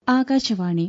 ആകാശവാണി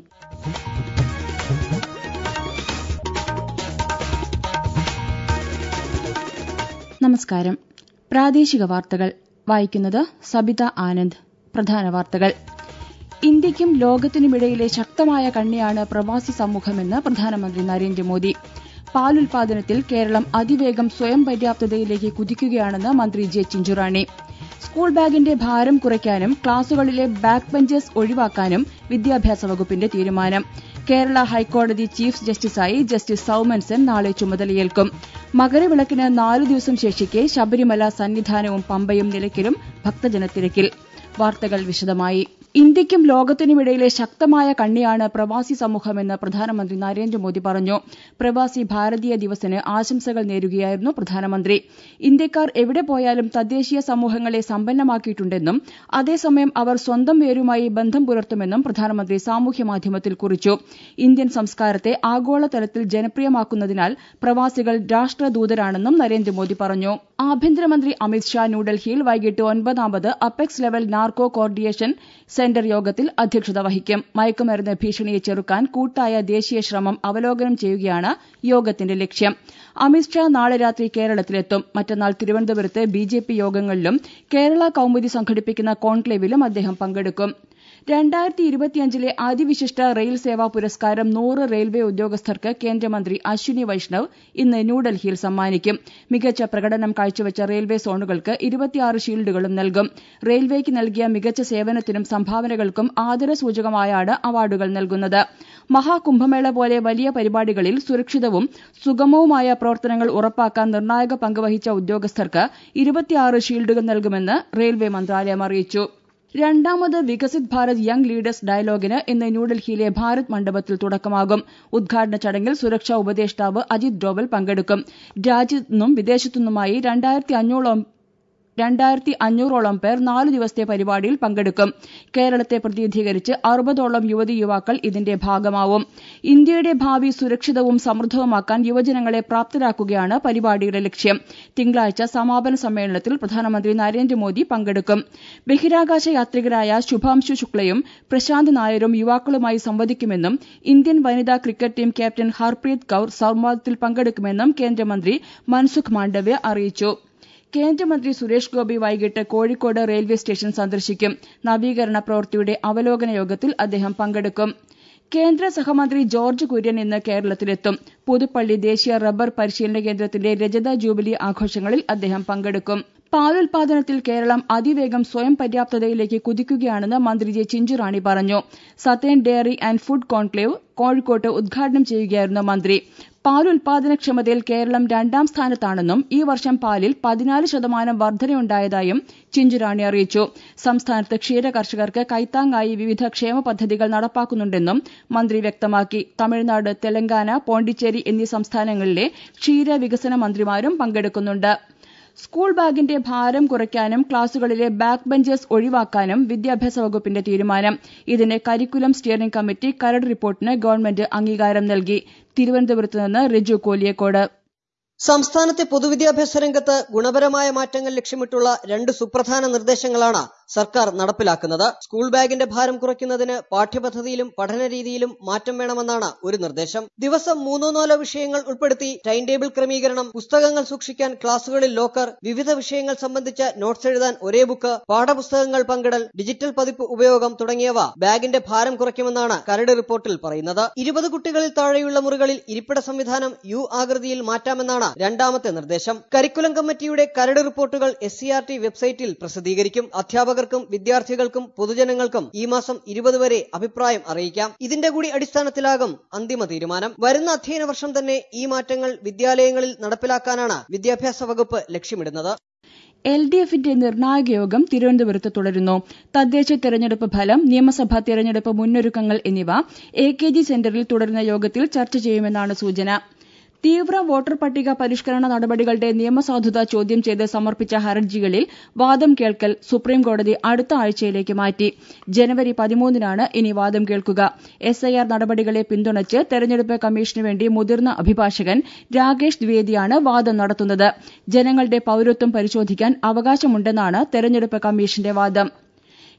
നമസ്കാരം പ്രാദേശിക വാർത്തകൾ വായിക്കുന്നത് സബിത ആനന്ദ് പ്രധാന വാർത്തകൾ ഇന്ത്യയ്ക്കും ലോകത്തിനുമിടയിലെ ശക്തമായ കണ്ണിയാണ് പ്രവാസി സമൂഹമെന്ന് പ്രധാനമന്ത്രി നരേന്ദ്രമോദി പാലുൽപാദനത്തിൽ കേരളം അതിവേഗം സ്വയം പര്യാപ്തതയിലേക്ക് കുതിക്കുകയാണെന്ന് മന്ത്രി ജെ ചിഞ്ചുറാണി സ്കൂൾ ബാഗിന്റെ ഭാരം കുറയ്ക്കാനും ക്ലാസുകളിലെ ബാക്ക് ബെഞ്ചസ് ഒഴിവാക്കാനും വിദ്യാഭ്യാസ വകുപ്പിന്റെ തീരുമാനം കേരള ഹൈക്കോടതി ചീഫ് ജസ്റ്റിസായി ജസ്റ്റിസ് സൌമൻ സെൻ നാളെ ചുമതലയേൽക്കും മകരവിളക്കിന് നാലു ദിവസം ശേഷിക്കെ ശബരിമല സന്നിധാനവും പമ്പയും നിലയ്ക്കലും ഭക്തജനത്തിരക്കിൽ വാർത്തകൾ വിശദമായി ഇന്ത്യയ്ക്കും ലോകത്തിനുമിടയിലെ ശക്തമായ കണ്ണിയാണ് പ്രവാസി സമൂഹമെന്ന് പ്രധാനമന്ത്രി നരേന്ദ്രമോദി പറഞ്ഞു പ്രവാസി ഭാരതീയ ദിവസിന് ആശംസകൾ നേരുകയായിരുന്നു പ്രധാനമന്ത്രി ഇന്ത്യക്കാർ എവിടെ പോയാലും തദ്ദേശീയ സമൂഹങ്ങളെ സമ്പന്നമാക്കിയിട്ടുണ്ടെന്നും അതേസമയം അവർ സ്വന്തം വേരുമായി ബന്ധം പുലർത്തുമെന്നും പ്രധാനമന്ത്രി സാമൂഹ്യമാധ്യമത്തിൽ കുറിച്ചു ഇന്ത്യൻ സംസ്കാരത്തെ ആഗോളതലത്തിൽ ജനപ്രിയമാക്കുന്നതിനാൽ പ്രവാസികൾ രാഷ്ട്രദൂതരാണെന്നും നരേന്ദ്രമോദി പറഞ്ഞു ആഭ്യന്തരമന്ത്രി അമിത്ഷാ ന്യൂഡൽഹിയിൽ വൈകിട്ട് ഒൻപതാമത് apex level narco coordination centre യോഗത്തിൽ അധ്യക്ഷത വഹിക്കും മയക്കുമരുന്ന് ഭീഷണിയെ ചെറുക്കാൻ കൂട്ടായ ദേശീയ ശ്രമം അവലോകനം ചെയ്യുകയാണ് യോഗത്തിന്റെ ലക്ഷ്യം അമിത്ഷാ നാളെ രാത്രി കേരളത്തിലെത്തും മറ്റന്നാൾ തിരുവനന്തപുരത്ത് ബിജെപി യോഗങ്ങളിലും കേരള കൌമുദി സംഘടിപ്പിക്കുന്ന കോൺക്ലേവിലും അദ്ദേഹം പങ്കെടുക്കും രണ്ടായിരത്തി ഇരുപത്തിയഞ്ചിലെ അതിവിശിഷ്ട റെയിൽ സേവാ പുരസ്കാരം നൂറ് റെയിൽവേ ഉദ്യോഗസ്ഥർക്ക് കേന്ദ്രമന്ത്രി അശ്വിനി വൈഷ്ണവ് ഇന്ന് ന്യൂഡൽഹിയിൽ സമ്മാനിക്കും മികച്ച പ്രകടനം കാഴ്ചവെച്ച റെയിൽവേ സോണുകൾക്ക് ഇരുപത്തിയാറ് ഷീൽഡുകളും നൽകും റെയിൽവേക്ക് നൽകിയ മികച്ച സേവനത്തിനും സംഭാവനകൾക്കും ആദരസൂചകമായാണ് അവാർഡുകൾ നൽകുന്നത് മഹാകുംഭമേള പോലെ വലിയ പരിപാടികളിൽ സുരക്ഷിതവും സുഗമവുമായ പ്രവർത്തനങ്ങൾ ഉറപ്പാക്കാൻ നിർണായക പങ്കുവഹിച്ച ഉദ്യോഗസ്ഥർക്ക് ഇരുപത്തിയാറ് ഷീൽഡുകൾ നൽകുമെന്ന് റെയിൽവേ മന്ത്രാലയം അറിയിച്ചു രണ്ടാമത് വികസിത് ഭാരത് യങ് ലീഡേഴ്സ് ഡയലോഗിന് ഇന്ന് ന്യൂഡൽഹിയിലെ ഭാരത് മണ്ഡപത്തിൽ തുടക്കമാകും ഉദ്ഘാടന ചടങ്ങിൽ സുരക്ഷാ ഉപദേഷ്ടാവ് അജിത് ഡോവൽ പങ്കെടുക്കും രാജ്യത്തുനിന്നും വിദേശത്തുനിന്നുമായി രണ്ടായിരത്തി അഞ്ഞൂറോളം രണ്ടായിരത്തി അഞ്ഞൂറോളം പേർ നാലു ദിവസത്തെ പരിപാടിയിൽ പങ്കെടുക്കും കേരളത്തെ പ്രതിനിധീകരിച്ച് അറുപതോളം യുവതി യുവാക്കൾ ഇതിന്റെ ഭാഗമാവും ഇന്ത്യയുടെ ഭാവി സുരക്ഷിതവും സമൃദ്ധവുമാക്കാൻ യുവജനങ്ങളെ പ്രാപ്തരാക്കുകയാണ് പരിപാടിയുടെ ലക്ഷ്യം തിങ്കളാഴ്ച സമാപന സമ്മേളനത്തിൽ പ്രധാനമന്ത്രി നരേന്ദ്രമോദി പങ്കെടുക്കും ബഹിരാകാശ യാത്രികരായ ശുഭാംശു ശുക്ലയും പ്രശാന്ത് നായരും യുവാക്കളുമായി സംവദിക്കുമെന്നും ഇന്ത്യൻ വനിതാ cricket team captain Harpreet Kaur സംവാദത്തിൽ പങ്കെടുക്കുമെന്നും കേന്ദ്രമന്ത്രി മൻസുഖ് മാണ്ഡവ്യ അറിയിച്ചു കേന്ദ്രമന്ത്രി സുരേഷ് ഗോപി വൈകിട്ട് കോഴിക്കോട് റെയിൽവേ സ്റ്റേഷൻ സന്ദർശിക്കും നവീകരണ പ്രവൃത്തിയുടെ അവലോകന യോഗത്തിൽ അദ്ദേഹം പങ്കെടുക്കും കേന്ദ്ര സഹമന്ത്രി ജോർജ് കുര്യൻ ഇന്ന് കേരളത്തിലെത്തും പുതുപ്പള്ളി ദേശീയ റബ്ബർ പരിശീലന കേന്ദ്രത്തിന്റെ രജത ജൂബിലി ആഘോഷങ്ങളിൽ അദ്ദേഹം പങ്കെടുക്കും പാലുൽപാദനത്തിൽ കേരളം അതിവേഗം സ്വയം പര്യാപ്തതയിലേക്ക് കുതിക്കുകയാണെന്ന് മന്ത്രി ജെ ചിഞ്ചുറാണി പറഞ്ഞു southern dairy and food conclave കോഴിക്കോട്ട് ഉദ്ഘാടനം ചെയ്യുകയായിരുന്നു മന്ത്രി പാലുൽപാദനക്ഷമതയിൽ കേരളം രണ്ടാം സ്ഥാനത്താണെന്നും ഈ വർഷം പാലിൽ പതിനാല് ശതമാനം വർധനയുണ്ടായതായും ചിഞ്ചുറാണി അറിയിച്ചു സംസ്ഥാനത്ത് ക്ഷീര കർഷകർക്ക് കൈത്താങ്ങായി വിവിധ ക്ഷേമ പദ്ധതികൾ നടപ്പാക്കുന്നുണ്ടെന്നും മന്ത്രി വ്യക്തമാക്കി തമിഴ്നാട് തെലങ്കാന പോണ്ടിച്ചേരി എന്നീ സംസ്ഥാനങ്ങളിലെ ക്ഷീര വികസന മന്ത്രിമാരും പങ്കെടുക്കുന്നുണ്ട് സ്കൂൾ ബാഗിന്റെ ഭാരം കുറയ്ക്കാനും ക്ലാസുകളിലെ ബാക്ക് ബെഞ്ചസ് ഒഴിവാക്കാനും വിദ്യാഭ്യാസ വകുപ്പിന്റെ തീരുമാനം ഇതിന് കരിക്കുലം സ്റ്റിയറിംഗ് കമ്മിറ്റി കരട് റിപ്പോർട്ടിന് ഗവൺമെന്റ് അംഗീകാരം നൽകി തിരുവനന്തപുരത്ത് നിന്ന് റിജു കോലിയക്കോട് സംസ്ഥാനത്തെ പൊതുവിദ്യാഭ്യാസ രംഗത്ത് ഗുണപരമായ മാറ്റങ്ങൾ ലക്ഷ്യമിട്ടുള്ള രണ്ട് സുപ്രധാന നിർദ്ദേശങ്ങളാണ് സർക്കാർ നടപ്പിലാക്കുന്നത് സ്കൂൾ ബാഗിന്റെ ഭാരം കുറയ്ക്കുന്നതിന് പാഠ്യപദ്ധതിയിലും പഠനരീതിയിലും മാറ്റം വേണമെന്നാണ് ഒരു നിർദ്ദേശം ദിവസം മൂന്നോ നാലോ വിഷയങ്ങൾ ഉൾപ്പെടുത്തി ടൈം ടേബിൾ ക്രമീകരണം പുസ്തകങ്ങൾ സൂക്ഷിക്കാൻ ക്ലാസുകളിൽ ലോക്കർ വിവിധ വിഷയങ്ങൾ സംബന്ധിച്ച നോട്ട്സ് എഴുതാൻ ഒരേ ബുക്ക് പാഠപുസ്തകങ്ങൾ പങ്കിടൽ ഡിജിറ്റൽ പതിപ്പ് ഉപയോഗം തുടങ്ങിയവ ബാഗിന്റെ ഭാരം കുറയ്ക്കുമെന്നാണ് കരട് റിപ്പോർട്ടിൽ പറയുന്നത് ഇരുപത് കുട്ടികളിൽ താഴെയുള്ള മുറികളിൽ ഇരിപ്പിട സംവിധാനം യു ആകൃതിയിൽ മാറ്റാമെന്നാണ് രണ്ടാമത്തെ നിർദ്ദേശം കരിക്കുലം കമ്മിറ്റിയുടെ കരട് റിപ്പോർട്ടുകൾ എസ് സി ആർ ടി വെബ്സൈറ്റിൽ പ്രസിദ്ധീകരിക്കും അധ്യാപകർക്കും വിദ്യാർത്ഥികൾക്കും പൊതുജനങ്ങൾക്കും ഈ മാസം ഇരുപത് വരെ അഭിപ്രായം അറിയിക്കാം ഇതിന്റെ കൂടി അടിസ്ഥാനത്തിലാകും അന്തിമ തീരുമാനം വരുന്ന അധ്യയന വർഷം തന്നെ ഈ മാറ്റങ്ങൾ വിദ്യാലയങ്ങളിൽ നടപ്പിലാക്കാനാണ് വിദ്യാഭ്യാസ വകുപ്പ് ലക്ഷ്യമിടുന്നത് എൽ ഡി എഫിന്റെ നിർണായക യോഗം തിരുവനന്തപുരത്ത് തുടരുന്നു തദ്ദേശ തെരഞ്ഞെടുപ്പ് ഫലം നിയമസഭാ തെരഞ്ഞെടുപ്പ് മുന്നൊരുക്കങ്ങൾ എന്നിവ എ കെ ജി സെന്ററിൽ തുടരുന്ന യോഗത്തിൽ ചർച്ച ചെയ്യുമെന്നാണ് സൂചന തീവ്ര വോട്ടർ പട്ടിക പരിഷ്കരണ നടപടികളുടെ നിയമസാധുത ചോദ്യം ചെയ്ത് സമർപ്പിച്ച ഹർജികളിൽ വാദം കേൾക്കൽ സുപ്രീംകോടതി അടുത്ത ആഴ്ചയിലേക്ക് മാറ്റി ജനുവരി പതിമൂന്നിനാണ് ഇനി വാദം കേൾക്കുക എസ്ഐആർ നടപടികളെ പിന്തുണച്ച് തെരഞ്ഞെടുപ്പ് കമ്മീഷനു വേണ്ടി മുതിർന്ന അഭിഭാഷകൻ രാകേഷ് ദ്വിവേദിയാണ് വാദം നടത്തുന്നത് ജനങ്ങളുടെ പൌരത്വം പരിശോധിക്കാൻ അവകാശമുണ്ടെന്നാണ് തെരഞ്ഞെടുപ്പ് കമ്മീഷന്റെ വാദം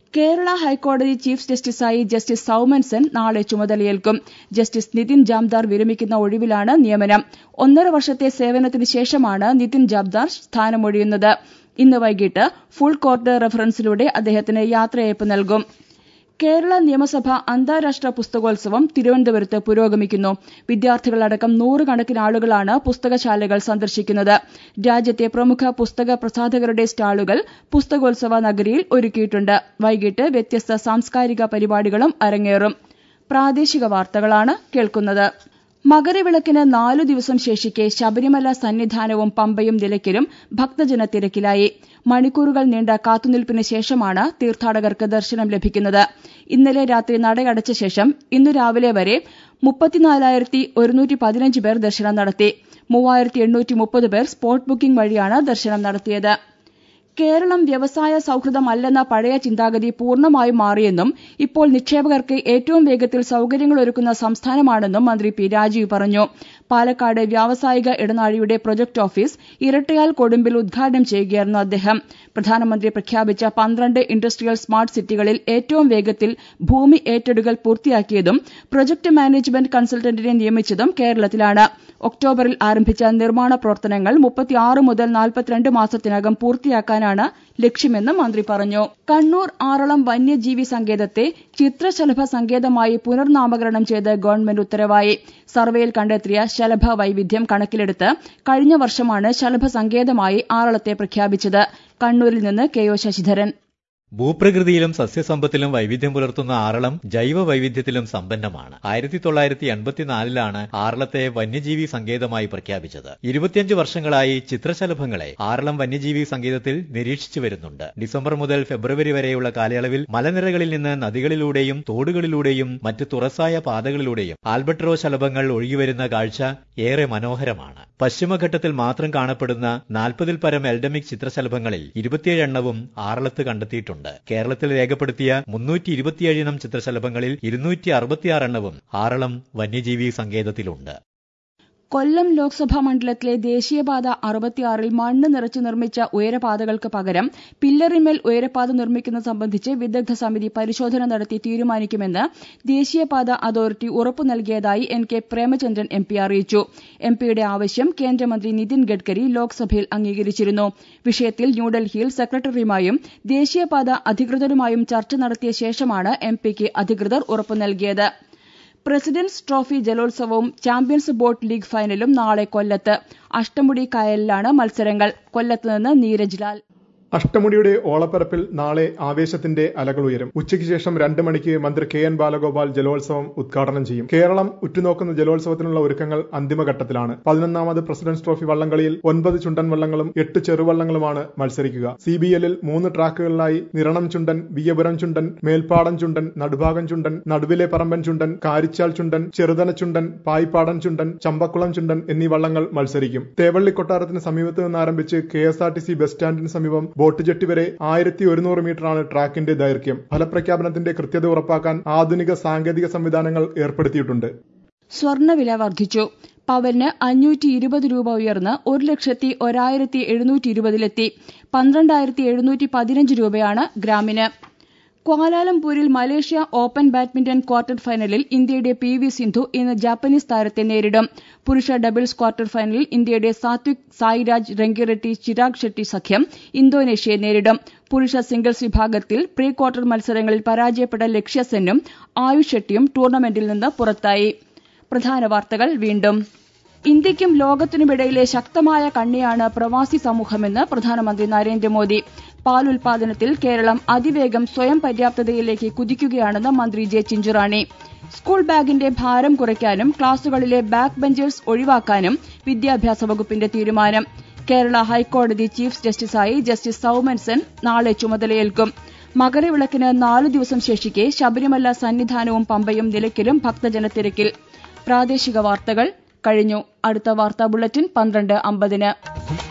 കേരള ഹൈക്കോടതി ചീഫ് ജസ്റ്റിസായി ജസ്റ്റിസ് സൌമൻ സെൻ നാളെ ചുമതലയേൽക്കും ജസ്റ്റിസ് നിതിൻ ജാംദാർ വിരമിക്കുന്ന ഒഴിവിലാണ് നിയമനം ഒന്നര വർഷത്തെ സേവനത്തിന് ശേഷമാണ് നിതിൻ ജാംദാർ സ്ഥാനമൊഴിയുന്നത് ഇന്ന് വൈകിട്ട് ഫുൾ കോർട്ട് റഫറൻസിലൂടെ അദ്ദേഹത്തിന് യാത്രയയപ്പ് നൽകും കേരള നിയമസഭ അന്താരാഷ്ട്ര പുസ്തകോത്സവം തിരുവനന്തപുരത്ത് പുരോഗമിക്കുന്നു വിദ്യാർത്ഥികളടക്കം നൂറുകണക്കിന് ആളുകളാണ് പുസ്തകശാലകൾ സന്ദർശിക്കുന്നത് രാജ്യത്തെ പ്രമുഖ പുസ്തക പ്രസാധകരുടെ സ്റ്റാളുകൾ പുസ്തകോത്സവ നഗരിയിൽ ഒരുക്കിയിട്ടുണ്ട് വൈകിട്ട് വ്യത്യസ്ത സാംസ്കാരിക പരിപാടികളും അരങ്ങേറും പ്രാദേശിക വാർത്തകളാണ് കേൾക്കുന്നത് മകരവിളക്കിന് നാലു ദിവസം ശേഷിക്കെ ശബരിമല സന്നിധാനവും പമ്പയും നിലയ്ക്കലും ഭക്തജന തിരക്കിലായി മണിക്കൂറുകൾ നീണ്ട കാത്തുനിൽപ്പിന് ശേഷമാണ് തീർത്ഥാടകർക്ക് ദർശനം ലഭിക്കുന്നത് ഇന്നലെ രാത്രി നടയടച്ച ശേഷം ഇന്നു രാവിലെ വരെ മുപ്പത്തിനാലായിരത്തി ഒരുന്നൂറ്റി പതിനഞ്ച് പേർ ദർശനം നടത്തി മൂവായിരത്തി എണ്ണൂറ്റി മുപ്പത് പേർ സ്പോട്ട് ബുക്കിംഗ് വഴിയാണ് ദർശനം നടത്തിയത് കേരളം വ്യവസായ സൌഹൃദമല്ലെന്ന പഴയ ചിന്താഗതി പൂർണ്ണമായും മാറിയെന്നും ഇപ്പോൾ നിക്ഷേപകർക്ക് ഏറ്റവും വേഗത്തിൽ സൌകര്യങ്ങൾ ഒരുക്കുന്ന സംസ്ഥാനമാണെന്നും മന്ത്രി പി രാജീവ് പറഞ്ഞു പാലക്കാട് വ്യാവസായിക ഇടനാഴിയുടെ പ്രൊജക്ട് ഓഫീസ് ഇരട്ടയാൽ കൊടുമ്പിൽ ഉദ്ഘാടനം ചെയ്യുകയായിരുന്നു അദ്ദേഹം പ്രധാനമന്ത്രി പ്രഖ്യാപിച്ച പന്ത്രണ്ട് ഇൻഡസ്ട്രിയൽ സ്മാർട്ട് സിറ്റികളിൽ ഏറ്റവും വേഗത്തിൽ ഭൂമി ഏറ്റെടുക്കൽ പൂർത്തിയാക്കിയതും പ്രൊജക്ട് മാനേജ്മെന്റ് കൺസൾട്ടന്റിനെ നിയമിച്ചതും കേരളത്തിലാണ് ഒക്ടോബറിൽ ആരംഭിച്ച നിർമ്മാണ പ്രവർത്തനങ്ങൾ മുപ്പത്തിയാറ് മുതൽ നാൽപ്പത്തിരണ്ട് മാസത്തിനകം പൂർത്തിയാക്കാനാണ് ലക്ഷ്യമെന്ന് മന്ത്രി പറഞ്ഞു കണ്ണൂർ ആറളം വന്യജീവി സങ്കേതത്തെ ചിത്രശലഭ സങ്കേതമായി പുനർനാമകരണം ചെയ്ത് ഗവൺമെന്റ് ഉത്തരവായി സർവേയിൽ കണ്ടെത്തിയ ശലഭ വൈവിധ്യം കണക്കിലെടുത്ത് കഴിഞ്ഞ വർഷമാണ് ശലഭ സങ്കേതമായി ആറളത്തെ പ്രഖ്യാപിച്ചത് കണ്ണൂരിൽ നിന്ന് കെ ഒ ശശിധരൻ ഭൂപ്രകൃതിയിലും സസ്യസമ്പത്തിലും വൈവിധ്യം പുലർത്തുന്ന ആറളം ജൈവ വൈവിധ്യത്തിലും സമ്പന്നമാണ് ആയിരത്തി തൊള്ളായിരത്തി എൺപത്തിനാലിലാണ് ആറളത്തെ വന്യജീവി സങ്കേതമായി പ്രഖ്യാപിച്ചത് ഇരുപത്തിയഞ്ച് വർഷങ്ങളായി ചിത്രശലഭങ്ങളെ ആറളം വന്യജീവി സങ്കേതത്തിൽ നിരീക്ഷിച്ചു വരുന്നുണ്ട് ഡിസംബർ മുതൽ ഫെബ്രുവരി വരെയുള്ള കാലയളവിൽ മലനിരകളിൽ നിന്ന് നദികളിലൂടെയും തോടുകളിലൂടെയും മറ്റ് തുറസായ പാതകളിലൂടെയും ആൽബട്രോ ശലഭങ്ങൾ ഒഴുകിവരുന്ന കാഴ്ച ഏറെ മനോഹരമാണ് പശ്ചിമഘട്ടത്തിൽ മാത്രം കാണപ്പെടുന്ന നാൽപ്പതിൽ പരം എൽഡമിക് ചിത്രശലഭങ്ങളിൽ ഇരുപത്തിയേഴ് എണ്ണവും ആറളത്ത് കണ്ടെത്തിയിട്ടുണ്ട് കേരളത്തിൽ രേഖപ്പെടുത്തിയ മുന്നൂറ്റി ഇരുപത്തിയേഴ് ഇനം ചിത്രശലഭങ്ങളിൽ ഇരുന്നൂറ്റി അറുപത്തിയാറ് എണ്ണവും ആറളം വന്യജീവി സങ്കേതത്തിലുണ്ട് കൊല്ലം ലോക്സഭാ മണ്ഡലത്തിലെ ദേശീയപാത അറുപത്തിയാറിൽ മണ്ണ് നിറച്ചു നിർമ്മിച്ച ഉയരപാതകൾക്ക് പകരം പില്ലറിന്മേൽ ഉയരപാത നിർമ്മിക്കുന്നത് സംബന്ധിച്ച് വിദഗ്ധ സമിതി പരിശോധന നടത്തി തീരുമാനിക്കുമെന്ന് ദേശീയപാത അതോറിറ്റി ഉറപ്പു നൽകിയതായി N K Premachandran M P അറിയിച്ചു എം പിയുടെ ആവശ്യം കേന്ദ്രമന്ത്രി നിതിൻ ഗഡ്കരി ലോക്സഭയിൽ അംഗീകരിച്ചിരുന്നു വിഷയത്തിൽ ന്യൂഡൽഹിയിൽ സെക്രട്ടറിയുമായും ദേശീയപാത അധികൃതരുമായും ചർച്ച നടത്തിയ ശേഷമാണ് എം പിക്ക് അധികൃതർ ഉറപ്പു നൽകിയത് പ്രസിഡന്റ്സ് ട്രോഫി ജലോത്സവവും ചാമ്പ്യൻസ് ബോട്ട് ലീഗ് ഫൈനലും നാളെ കൊല്ലത്ത് അഷ്ടമുടി കായലിലാണ് മത്സരങ്ങൾ കൊല്ലത്ത് നിന്ന് നീരജ് ലാൽ അഷ്ടമുടിയുടെ ഓളപ്പരപ്പിൽ നാളെ ആവേശത്തിന്റെ അലകൾ ഉയരും ഉച്ചയ്ക്ക് ശേഷം രണ്ട് മണിക്ക് മന്ത്രി കെ എൻ ബാലഗോപാൽ ജലോത്സവം ഉദ്ഘാടനം ചെയ്യും കേരളം ഉറ്റുനോക്കുന്ന ജലോത്സവത്തിനുള്ള ഒരുക്കങ്ങൾ അന്തിമഘട്ടത്തിലാണ് പതിനൊന്നാമത് പ്രസിഡന്റ്സ് ട്രോഫി വള്ളംകളിയിൽ ഒൻപത് ചുണ്ടൻ വള്ളങ്ങളും എട്ട് ചെറുവള്ളങ്ങളുമാണ് മത്സരിക്കുക സി ബി എല്ലിൽ മൂന്ന് ട്രാക്കുകളിലായി നിരണം ചുണ്ടൻ വിയപുരം ചുണ്ടൻ മേൽപ്പാടൻ ചുണ്ടൻ നടുഭാഗം ചുണ്ടൻ നടുവിലെ പറമ്പൻ ചുണ്ടൻ കാരിച്ചാൽ ചുണ്ടൻ ചെറുതന ചുണ്ടൻ പായ്പാടൻ ചുണ്ടൻ ചമ്പക്കുളം ചുണ്ടൻ എന്നീ വള്ളങ്ങൾ മത്സരിക്കും തേവള്ളി കൊട്ടാരത്തിന് സമീപത്ത് നിന്ന് ആരംഭിച്ച് K S R T C bus സ്റ്റാൻഡിന് സമീപം ബോട്ട് ജെട്ടി വരെ ആയിരത്തി ഒരുന്നൂറ് മീറ്ററാണ് ട്രാക്കിന്റെ ദൈർഘ്യം ഫലപ്രഖ്യാപനത്തിന്റെ കൃത്യത ഉറപ്പാക്കാൻ ആധുനിക സാങ്കേതിക സംവിധാനങ്ങൾ ഏർപ്പെടുത്തിയിട്ടുണ്ട് സ്വർണ്ണവില വർദ്ധിച്ചു പവന് അഞ്ഞൂറ്റി ഇരുപത് രൂപ ഉയർന്ന് ഒരു ലക്ഷത്തി ഒരായിരത്തി എഴുന്നൂറ്റി ഇരുപതിലെത്തി പന്ത്രണ്ടായിരത്തി എഴുന്നൂറ്റി പതിനഞ്ച് രൂപയാണ് ഗ്രാമിന് ക്വാലാലംപൂരിൽ മലേഷ്യ ഓപ്പൺ ബാഡ്മിന്റൺ ക്വാർട്ടർ ഫൈനലിൽ ഇന്ത്യയുടെ പി വി സിന്ധു ഇന്ന് ജാപ്പനീസ് താരത്തെ നേരിടും പുരുഷ ഡബിൾസ് ക്വാർട്ടർ ഫൈനലിൽ ഇന്ത്യയുടെ സാത്വിക് സായിരാജ് രംഗിറെഡ്ഡി ചിരാഗ് ഷെട്ടി സഖ്യം ഇന്തോനേഷ്യയെ നേരിടും പുരുഷ സിംഗിൾസ് വിഭാഗത്തിൽ പ്രീ ക്വാർട്ടർ മത്സരങ്ങളിൽ പരാജയപ്പെട്ട ലക്ഷ്യസെന്നും ആയുഷ് ഷെട്ടിയും ടൂർണമെന്റിൽ നിന്ന് പുറത്തായി പ്രധാന വാർത്തകൾ വീണ്ടും ഇന്ത്യയ്ക്കും ലോകത്തിനുമിടയിലെ ശക്തമായ കണ്ണിയാണ് പ്രവാസി സമൂഹമെന്ന് പ്രധാനമന്ത്രി നരേന്ദ്രമോദി പാൽ ഉൽപാദനത്തിൽ കേരളം അതിവേഗം സ്വയം പര്യാപ്തതയിലേക്ക് കുതിക്കുകയാണെന്ന് മന്ത്രി ജെ ചിഞ്ചുറാണി സ്കൂൾ ബാഗിന്റെ ഭാരം കുറയ്ക്കാനും ക്ലാസുകളിലെ ബാക്ക് ബെഞ്ചേഴ്സ് ഒഴിവാക്കാനും വിദ്യാഭ്യാസ വകുപ്പിന്റെ തീരുമാനം കേരള ഹൈക്കോടതി ചീഫ് ജസ്റ്റിസായി ജസ്റ്റിസ് സൌമൻ സെൻ നാളെ ചുമതലയേൽക്കും മകരവിളക്കിന് നാലു ദിവസം ശേഷിക്കെ ശബരിമല സന്നിധാനവും പമ്പയും നിലയ്ക്കലും ഭക്തജനത്തിരക്കിൽ പ്രാദേശിക വാർത്തകൾ കഴിഞ്ഞു അടുത്ത വാർത്താ ബുള്ളറ്റിൻ പന്ത്രണ്ട് അമ്പതിന്